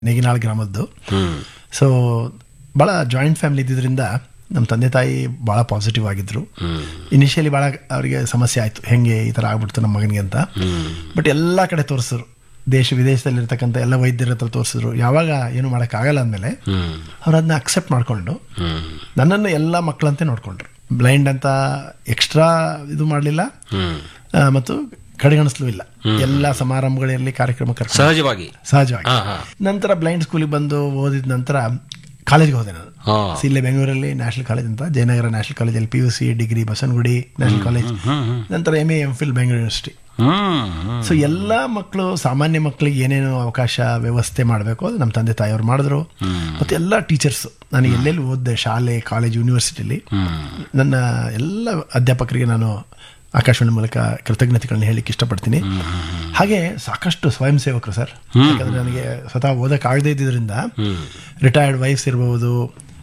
ನೇಗಿನಾಳ್ ಗ್ರಾಮದ್ದು ಹ್ಮ್ ಸೊ ಭಾಳ ಜಾಯಿಂಟ್ ಫ್ಯಾಮಿಲಿ ಇದ್ದಿದ್ರಿಂದ ನಮ್ಮ ತಂದೆ ತಾಯಿ ಭಾಳ ಪಾಸಿಟಿವ್ ಆಗಿದ್ರು ಹ್ಮ್ ಇನಿಷಿಯಲಿ ಭಾಳ ಅವರಿಗೆ ಸಮಸ್ಯೆ ಆಯಿತು ಹೆಂಗೆ ಈ ಥರ ಆಗ್ಬಿಡ್ತು ನಮ್ಮ ಮಗನಿಗೆ ಅಂತ ಹ್ಮ್ ಬಟ್ ಎಲ್ಲ ಕಡೆ ತೋರಿಸಿದ್ರು ದೇಶ ವಿದೇಶದಲ್ಲಿರ್ತಕ್ಕಂಥ ಎಲ್ಲ ವೈದ್ಯರ ಹತ್ರ ತೋರಿಸಿದ್ರು ಯಾವಾಗ ಏನು ಮಾಡೋಕ್ಕಾಗಲ್ಲ ಅಂದಮೇಲೆ ಹ್ಮ್ ಅವ್ರು ಅದನ್ನ ಅಕ್ಸೆಪ್ಟ್ ಮಾಡಿಕೊಂಡು ಹ್ಮ್ ನನ್ನನ್ನು ಎಲ್ಲ ಮಕ್ಕಳಂತೆ ನೋಡ್ಕೊಂಡ್ರು ಬ್ಲೈಂಡ್ ಅಂತ ಎಕ್ಸ್ಟ್ರಾ ಇದು ಮಾಡಲಿಲ್ಲ ಹ್ಮ್ ಮತ್ತು ಕಡೆಗಣಿಸ್ಲೂ ಇಲ್ಲ ಎಲ್ಲ ಸಮಾರಂಭಗಳಿರಲಿ ಕಾರ್ಯಕ್ರಮ ಕರ್ಕೊಂಡು ಸಹಜವಾಗಿ ಸಹಜವಾಗಿ ಹಾ ಹಾ ನಂತರ ಬ್ಲೈಂಡ್ ಸ್ಕೂಲಿಗೆ ಬಂದು ಓದಿದ ನಂತರ ಕಾಲೇಜ್ಗೆ ಹೋದೆ ನಾನು ಹಾ ಸೊ ಇಲ್ಲೇ ಬೆಂಗಳೂರಲ್ಲಿ ನ್ಯಾಷನಲ್ ಕಾಲೇಜ್ ಅಂತ ಜಯನಗರ ನ್ಯಾಷನಲ್ ಕಾಲೇಜಲ್ಲಿ P U C degree Basavanagudi national college ನಂತರ M A M phil Bengaluru university ಹ್ಮ್ ಹ್ಮ್ ಸೊ ಎಲ್ಲ ಮಕ್ಕಳು ಸಾಮಾನ್ಯ ಮಕ್ಕಳಿಗೆ ಏನೇನು ಅವಕಾಶ ವ್ಯವಸ್ಥೆ ಮಾಡಬೇಕು ಅದು ನಮ್ಮ ತಂದೆ ತಾಯಿಯವರು ಮಾಡಿದ್ರು ಮತ್ತು ಎಲ್ಲ ಟೀಚರ್ಸ್ ನಾನು ಎಲ್ಲೆಲ್ಲಿ ಓದಿದೆ ಶಾಲೆ ಕಾಲೇಜ್ ಯೂನಿವರ್ಸಿಟಿಲಿ ನನ್ನ ಎಲ್ಲ ಅಧ್ಯಾಪಕರಿಗೆ ನಾನು ಆಕಾಶವಾಣಿ ಮೂಲಕ ಕೃತಜ್ಞತೆಗಳನ್ನ ಹೇಳಿಕ್ಕೆ ಇಷ್ಟಪಡ್ತೀನಿ ಹಾಗೆ ಸಾಕಷ್ಟು ಸ್ವಯಂ ಸೇವಕರು ಸರ್ ಯಾಕಂದ್ರೆ ನನಗೆ ಸ್ವತಃ ಓದಕ್ಕಾಗದೇ ಇದ್ದಿದ್ದರಿಂದ ರಿಟೈರ್ಡ್ ವೈಫ್ಸ್ ಇರ್ಬೋದು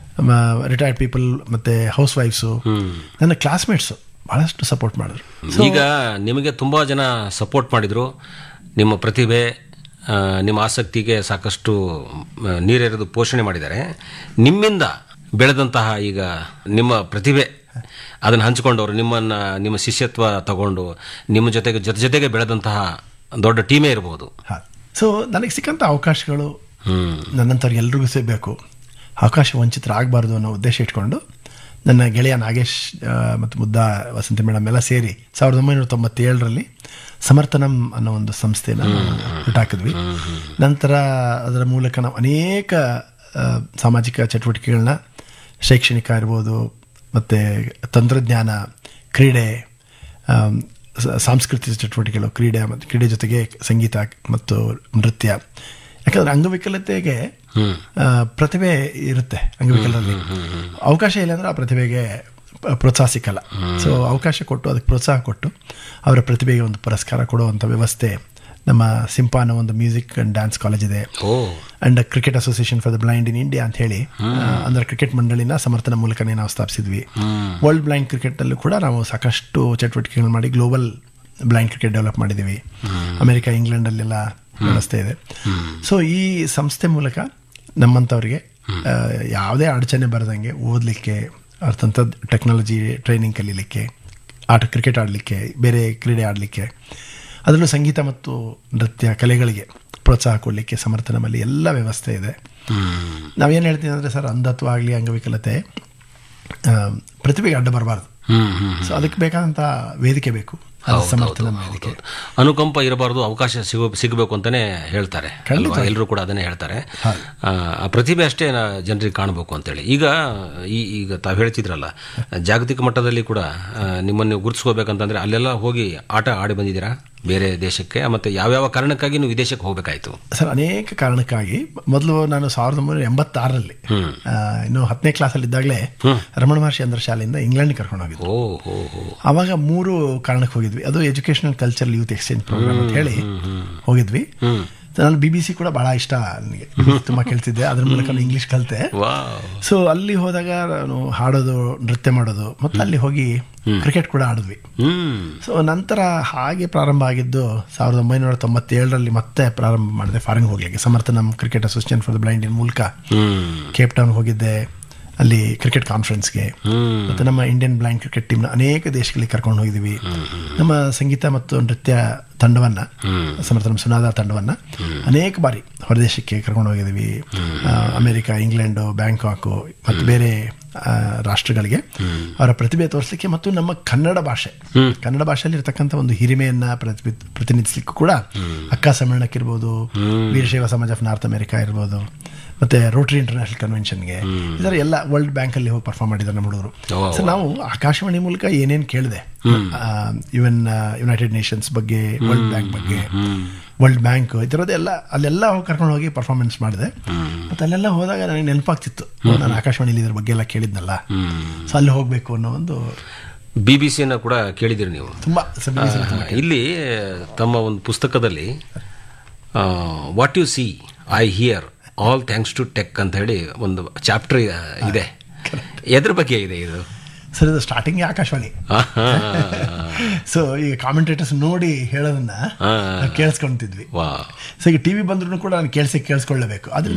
ರಿಟೈರ್ಡ್ ಪೀಪಲ್ ಮತ್ತೆ ಹೌಸ್ ವೈಫ್ಸು ನನ್ನ ಕ್ಲಾಸ್ಮೇಟ್ಸು ಬಹಳಷ್ಟು ಸಪೋರ್ಟ್ ಮಾಡಿದ್ರು ಈಗ ನಿಮಗೆ ತುಂಬಾ ಜನ ಸಪೋರ್ಟ್ ಮಾಡಿದ್ರು ನಿಮ್ಮ ಪ್ರತಿಭೆ ಆ, ನಿಮ್ಮ ಆಸಕ್ತಿಗೆ ಸಾಕಷ್ಟು ಆ, ನೀರೆರೆದು ಪೋಷಣೆ ಮಾಡಿದ್ದಾರೆ ನಿಮ್ಮಿಂದ ಬೆಳೆದಂತಹ ಈಗ ನಿಮ್ಮ ಪ್ರತಿಭೆ ಅದನ್ನು ಹಂಚಿಕೊಂಡವರು ನಿಮ್ಮನ್ನ ನಿಮ್ಮ ಶಿಷ್ಯತ್ವ ತಗೊಂಡು ನಿಮ್ಮ ಜೊತೆಗೆ ಜೊತೆ ಜೊತೆಗೆ ಬೆಳೆದಂತಹ ದೊಡ್ಡ ಟೀಮೇ ಇರಬಹುದು ಹಾಂ ಸೊ ನನಗೆ ಸಿಕ್ಕಂಥ ಅವಕಾಶಗಳು ಹ್ಮ್ ನನ್ನಂಥವ್ರಿಗೆ ಎಲ್ರಿಗೂ ಸಿಗಬೇಕು ಅವಕಾಶ ವಂಚಿತರಾಗಬಾರ್ದು ಅನ್ನೋ ಉದ್ದೇಶ ಇಟ್ಕೊಂಡು ನನ್ನ ಗೆಳೆಯ ನಾಗೇಶ್ ಆ, ಮತ್ತು ಮುದ್ದ ವಸಂತಿ ಮೇಡಮ್ ಎಲ್ಲ ಸೇರಿ ಸಾವಿರದ ಒಂಬೈನೂರ ತೊಂಬತ್ತೇಳರಲ್ಲಿ ಸಮರ್ಥನಂ ಅನ್ನೋ ಒಂದು ಸಂಸ್ಥೆನ ಹುಟ್ಟಾಕಿದ್ವಿ ನಂತರ ಅದರ ಮೂಲಕ ನಾವು ಅನೇಕ ಆ, ಸಾಮಾಜಿಕ ಚಟುವಟಿಕೆಗಳನ್ನ ಶೈಕ್ಷಣಿಕ ಇರ್ಬೋದು ಮತ್ತು ತಂತ್ರಜ್ಞಾನ ಕ್ರೀಡೆ ಆಮ್, ಸ- ಸಾಂಸ್ಕೃತಿಕ ಚಟುವಟಿಕೆಗಳು ಕ್ರೀಡೆ ಮತ್ತು ಕ್ರೀಡೆ ಜೊತೆಗೆ ಸಂಗೀತ ಮತ್ತು ನೃತ್ಯ ಯಾಕಂದ್ರೆ ಅಂಗವಿಕಲತೆಗೆ ಆ, ಪ್ರತಿಭೆ ಇರುತ್ತೆ ಅಂಗವಿಕಲರಲ್ಲಿ ಅವಕಾಶ ಇಲ್ಲ ಅಂದ್ರೆ ಆ ಪ್ರತಿಭೆಗೆ ಪ- ಪ್ರೋತ್ಸಾಹ ಸಿಕ್ಕಲ್ಲ ಸೊ ಅವಕಾಶ ಕೊಟ್ಟು ಅದಕ್ಕೆ ಪ್ರೋತ್ಸಾಹ ಕೊಟ್ಟು ಅವರ ಪ್ರತಿಭೆಗೆ ಒಂದು ಪುರಸ್ಕಾರ ಕೊಡುವಂಥ ವ್ಯವಸ್ಥೆ ನಮ್ಮ ಸಿಂಪಾ ಅನ್ನೋ ಒಂದು ಮ್ಯೂಸಿಕ್ ಆ್ಯಂಡ್ ಡ್ಯಾನ್ಸ್ ಕಾಲೇಜ್ ಇದೆ o and Cricket Association for the Blind in India ಅಂತ ಹೇಳಿ ಆ, ಅಂದ್ರೆ ಕ್ರಿಕೆಟ್ ಮಂಡಳಿನ ಸಮರ್ಥನ ಮೂಲಕನೇ ನಾವು ಸ್ಥಾಪಿಸಿದ್ವಿ ವರ್ಲ್ಡ್ ಬ್ಲೈಂಡ್ ಕ್ರಿಕೆಟ್ ಅಲ್ಲೂ ಕೂಡ ನಾವು ಸಾಕಷ್ಟು ಚಟುವಟಿಕೆಗಳು ಮಾಡಿ ಗ್ಲೋಬಲ್ ಬ್ಲೈಂಡ್ ಕ್ರಿಕೆಟ್ ಡೆವಲಪ್ ಮಾಡಿದ್ದೀವಿ ಅಮೆರಿಕ ಇಂಗ್ಲೆಂಡ್ ಅಲ್ಲೆಲ್ಲ ವ್ಯವಸ್ಥೆ ಇದೆ ಸೊ ಈ ಸಂಸ್ಥೆ ಮೂಲಕ ನಮ್ಮಂಥವ್ರಿಗೆ ಆ, ಯಾವುದೇ ಅಡಚಣೆ ಬರದಂಗೆ ಓದಲಿಕ್ಕೆ ಅರ್ಥಂಥ ಟೆಕ್ನಾಲಜಿ ಟ್ರೈನಿಂಗ್ ಕಲೀಲಿಕ್ಕೆ ಆಟ ಕ್ರಿಕೆಟ್ ಆಡಲಿಕ್ಕೆ ಬೇರೆ ಕ್ರೀಡೆ ಆಡಲಿಕ್ಕೆ ಅದರಲ್ಲೂ ಸಂಗೀತ ಮತ್ತು ನೃತ್ಯ ಕಲೆಗಳಿಗೆ ಪ್ರೋತ್ಸಾಹ ಕೊಡಲಿಕ್ಕೆ ಸಮರ್ಥ ನಮ್ಮಲ್ಲಿ ಎಲ್ಲ ವ್ಯವಸ್ಥೆ ಇದೆ ನಾವೇನು ಹೇಳ್ತೀವಿ ಅಂದರೆ ಸರ್ ಅಂಧತ್ವ ಆಗಲಿ ಅಂಗವಿಕಲತೆ ಆ, ಪ್ರತಿಭೆಗೆ ಅಡ್ಡ ಬರಬಾರ್ದು ಹ್ಮ್ ಹ್ಮ್ ಸೊ ಅದಕ್ಕೆ ಬೇಕಾದಂಥ ವೇದಿಕೆ ಬೇಕು ಅದು ಸಮರ್ಥ ನಮ್ಮ ವೇದಿಕೆ ಅನುಕಂಪ ಇರಬಾರ್ದು ಅವಕಾಶ ಸಿಗೋ ಸಿಗಬೇಕು ಅಂತಾನೆ ಹೇಳ್ತಾರೆ ಅಲ್ವಾ ಎಲ್ಲರೂ ಕೂಡ ಅದನ್ನೇ ಹೇಳ್ತಾರೆ ಆ, ಆ ಪ್ರತಿಭೆ ಅಷ್ಟೇ ನಾ- ಜನರಿಗೆ ಕಾಣಬೇಕು ಅಂತೇಳಿ ಈಗ ಈ ಈಗ ತಾವು ಹೇಳ್ತಿದ್ರಲ್ಲ ಜಾಗತಿಕ ಮಟ್ಟದಲ್ಲಿ ಕೂಡ ಆ, ನಿಮ್ಮನ್ನು ನೀವು ಗುರುತಿಸ್ಕೋಬೇಕಂತಂದ್ರೆ ಅಲ್ಲೆಲ್ಲ ಹೋಗಿ ಆಟ ಆಡಿ ಬಂದಿದ್ದೀರಾ ಬೇರೆ ದೇಶಕ್ಕೆ ಮತ್ತೆ ಯಾವ್ಯಾವ ಕಾರಣಕ್ಕಾಗಿ ನೀವು ವಿದೇಶಕ್ಕೆ ಹೋಗ್ಬೇಕಾಯ್ತು ಸರ್ ಅನೇಕ ಕಾರಣಕ್ಕಾಗಿ ಮೊದಲು ನಾನು ಸಾವಿರದ ಒಂಬೈನೂರ ಎಂಬತ್ತಾರರಲ್ಲಿ ಆ, ಇನ್ನು ಹತ್ತನೇ ಕ್ಲಾಸಲ್ಲಿ ಇದ್ದಾಗಲೇ ರಮಣ ಮಹರ್ಷಿ ಅಂದ್ರ ಶಾಲೆಯಿಂದ ಇಂಗ್ಲೆಂಡ್ಗೆ ಕರ್ಕೊಂಡು ಹೋಗಿದ್ದೆ ಓ ಹೋ ಹೋ ಆವಾಗ ಮೂರು ಕಾರಣಕ್ಕೆ ಹೋಗಿದ್ವಿ ಅದು educational cultural youth exchange programme ಅಂತ ಹೇಳಿ ಹೋಗಿದ್ವಿ ನಾನು ಬಿ ಬಿ ಸಿ ಕೂಡ ಬಹಳ ಇಷ್ಟ ನನಗೆ ತುಂಬ ಕೇಳ್ತಿದ್ದೆ ಅದ್ರ ಮೂಲಕ ನಾನು ಇಂಗ್ಲೀಷ್ ಕಲಿತೆ ವಾವ್ ಸೊ ಅಲ್ಲಿ ಹೋದಾಗ ನಾನು ಹಾಡೋದು ನೃತ್ಯ ಮಾಡೋದು ಮತ್ತು ಅಲ್ಲಿ ಹೋಗಿ ಕ್ರಿಕೆಟ್ ಕೂಡ ಆಡಿದ್ವಿ ಹ್ಮ್ ಸೊ ನಂತರ ಹಾಗೆ ಪ್ರಾರಂಭ ಆಗಿದ್ದು ಸಾವಿರದ ಒಂಬೈನೂರ ತೊಂಬತ್ತೇಳರಲ್ಲಿ ಮತ್ತೆ ಪ್ರಾರಂಭ ಮಾಡಿದೆ ಫಾರಿನ್ ಹೋಗ್ಲಿಕ್ಕೆ Samarthanam Cricket Association for the Blind in ಮೂಲಕ ಹ್ಮ್ ಕೇಪ್ ಟೌನ್ ಹೋಗಿದ್ದೆ ಅಲ್ಲಿ ಕ್ರಿಕೆಟ್ ಕಾನ್ಫರೆನ್ಸ್ಗೆ ಹ್ಮ್ ಮತ್ತು ನಮ್ಮ ಇಂಡಿಯನ್ ಬ್ಲೈಂಡ್ ಕ್ರಿಕೆಟ್ ಟೀಮ್ನ ಅನೇಕ ದೇಶಗಳಿಗೆ ಕರ್ಕೊಂಡು ಹೋಗಿದ್ದೀವಿ ನಮ್ಮ ಸಂಗೀತ ಮತ್ತು ನೃತ್ಯ ತಂಡವನ್ನು ಸಮರ್ಥ ನಮ್ಮ ಸುನಾದ ತಂಡವನ್ನು ಅನೇಕ ಬಾರಿ ಹೊರದೇಶಕ್ಕೆ ಕರ್ಕೊಂಡು ಹೋಗಿದ್ದೀವಿ ಆ, ಅಮೆರಿಕ ಇಂಗ್ಲೆಂಡು ಬ್ಯಾಂಕಾಕು ಮತ್ತು ಬೇರೆ ಆ, ರಾಷ್ಟ್ರಗಳಿಗೆ ಅವರ ಪ್ರತಿಭೆ ತೋರಿಸಲಿಕ್ಕೆ ಮತ್ತು ನಮ್ಮ ಕನ್ನಡ ಭಾಷೆ ಕನ್ನಡ ಭಾಷೆಯಲ್ಲಿ ಇರತಕ್ಕಂಥ ಒಂದು ಹಿರಿಮೆಯನ್ನ ಪ್ರತಿಭಿ ಪ್ರತಿನಿಧಿಸಲಿಕ್ಕೂ ಕೂಡ ಅಕ್ಕ ಸಮ್ಮೇಳನಕ್ಕಿರ್ಬೋದು ವೀರಶೈವ ಸಮಾಜ ಆಫ್ ನಾರ್ತ್ ಅಮೆರಿಕಾ ಇರ್ಬೋದು ಮತ್ತೆ ರೋಟರಿ ಇಂಟರ್ನ್ಯಾಷನಲ್ ಕನ್ವೆನ್ಷನ್ಗೆ ಇದರ ಎಲ್ಲ ವರ್ಲ್ಡ್ ಬ್ಯಾಂಕಲ್ಲಿ ಹೋಗಿ ಪರ್ಫಾರ್ಮ್ ಮಾಡಿದ್ದಾರೆ ನಮ್ಮ ಹುಡುಗರು ಓ, ಸೊ ನಾವು ಆಕಾಶವಾಣಿ ಮೂಲಕ ಏನೇನು ಕೇಳಿದೆ ಇವನ್ ಯುನೈಟೆಡ್ ನೇಷನ್ಸ್ ಬಗ್ಗೆ ವರ್ಲ್ಡ್ ಬ್ಯಾಂಕ್ ಬಗ್ಗೆ ವರ್ಲ್ಡ್ ಬ್ಯಾಂಕ್ ಈ ಥರದ್ದೆಲ್ಲ ಅಲ್ಲೆಲ್ಲ ಹೋಗಿ ಕರ್ಕೊಂಡು ಹೋಗಿ ಪರ್ಫಾರ್ಮೆನ್ಸ್ ಮಾಡಿದೆ ಮತ್ತು ಅಲ್ಲೆಲ್ಲ ಹೋದಾಗ ನನಗೆ ನೆನಪಾಗ್ತಿತ್ತು ಓ, ನಾನು ಆಕಾಶವಾಣಿಲಿ ಇದ್ರ ಬಗ್ಗೆ ಎಲ್ಲ ಕೇಳಿದ್ನಲ್ಲ ಸೊ ಅಲ್ಲಿ ಹೋಗಬೇಕು ಅನ್ನೋ ಒಂದು ಬಿ ಬಿ ಸಿಯನ್ನು ಕೂಡ ಕೇಳಿದಿರಿ ನೀವು ತುಂಬ ಸಭೆ ಆ, ಇಲ್ಲಿ ತಮ್ಮ ಒಂದು ಪುಸ್ತಕದಲ್ಲಿ what you see I hear all thanks to tech ಅಂತ ಹೇಳಿ ಒಂದು ಚಾಪ್ಟರ್ ಇದೆ ಎದ್ರ ಬಗ್ಗೆ ಇದೆ ಇದು ಸರ್ ಇದು ಸ್ಟಾರ್ಟಿಂಗ್ ಆಕಾಶವಾಣಿ ಸೊ ಈಗ ಕಾಮೆಂಟೇಟರ್ಸ್ ನೋಡಿ ಹೇಳೋದನ್ನ ಹಾ. ನಾವು ಕೇಳಿಸ್ಕೊಂತಿದ್ವಿ ವಾ ಸೊ ಈಗ ಟಿವಿ ಬಂದ್ರು ಕೂಡ ನಾನು ಕೇಳಿಸಿ ಕೇಳಿಸ್ಕೊಳ್ಳೇಬೇಕು ಅದ್ರ